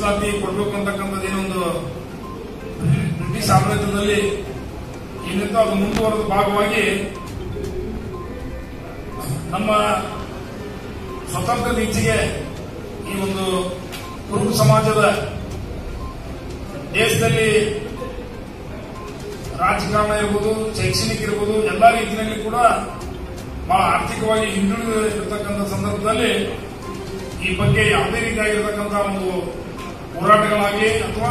ಮೀಸಲಾತಿ ಕೊಡಬೇಕು ಅಂತಕ್ಕಂಥದ್ದು ಏನೊಂದು ಬ್ರಿಟಿಷ್ ಆಡಳಿತದಲ್ಲಿ ಏನಿತ್ತು ಅದು ಮುಂದುವರೆದ ಭಾಗವಾಗಿ ನಮ್ಮ ಸ್ವತಂತ್ರ ಈಚೆಗೆ ಈ ಒಂದು ಕುರುಬ ಸಮಾಜದ ದೇಶದಲ್ಲಿ ರಾಜಕಾರಣ ಇರ್ಬೋದು ಶೈಕ್ಷಣಿಕ ಇರ್ಬೋದು ಎಲ್ಲಾ ರೀತಿಯಲ್ಲಿ ಕೂಡ ಬಹಳ ಆರ್ಥಿಕವಾಗಿ ಹಿಂದುಳಿದು ಇರತಕ್ಕಂಥ ಸಂದರ್ಭದಲ್ಲಿ ಈ ಬಗ್ಗೆ ಯಾವುದೇ ರೀತಿಯಾಗಿರ್ತಕ್ಕಂಥ ಒಂದು ಹೋರಾಟಗಳಾಗಲಿ ಅಥವಾ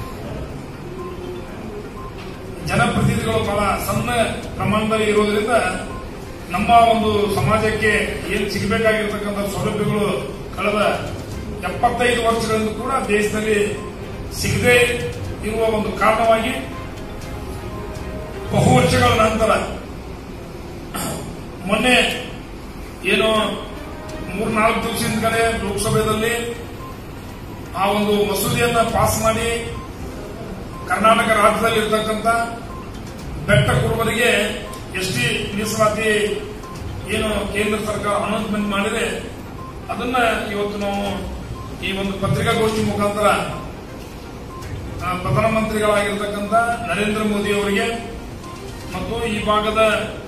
ಜನಪ್ರತಿನಿಧಿಗಳು ಬಹಳ ಸಣ್ಣ ಪ್ರಮಾಣದಲ್ಲಿ ಇರೋದ್ರಿಂದ ನಮ್ಮ ಒಂದು ಸಮಾಜಕ್ಕೆ ಏನು ಸಿಗಬೇಕಾಗಿರ್ತಕ್ಕಂಥ ಸೌಲಭ್ಯಗಳು ಕಳೆದ ಎಪ್ಪತ್ತೈದು ವರ್ಷಗಳಿಂದ ಕೂಡ ದೇಶದಲ್ಲಿ ಸಿಗದೇ ಇರುವ ಒಂದು ಕಾರಣವಾಗಿ ಬಹು ವರ್ಷಗಳ ನಂತರ ಮೊನ್ನೆ ಏನು ಮೂರ್ನಾಲ್ಕು ದಿವಸದ ಕಡೆ ಲೋಕಸಭೆಯಲ್ಲಿ ಆ ಒಂದು ಮಸೂದೆಯನ್ನ ಪಾಸ್ ಮಾಡಿ ಕರ್ನಾಟಕ ರಾಜ್ಯದಲ್ಲಿ ಇರ್ತಕ್ಕಂಥ ಬೆಟ್ಟ ಕುರುಬರಿಗೆ ಎಸ್ಟಿ ಮೀಸಲಾತಿ ಏನು ಕೇಂದ್ರ ಸರ್ಕಾರ ಅನೌನ್ಸ್ಮೆಂಟ್ ಮಾಡಿದೆ ಅದನ್ನ ಇವತ್ತು ನಾವು ಈ ಒಂದು ಪತ್ರಿಕಾಗೋಷ್ಠಿ ಮುಖಾಂತರ ಆ, ಪ್ರಧಾನಮಂತ್ರಿಗಳಾಗಿರ್ತಕ್ಕಂಥ ನರೇಂದ್ರ ಮೋದಿ ಅವರಿಗೆ ಮತ್ತು ಈ ಭಾಗದ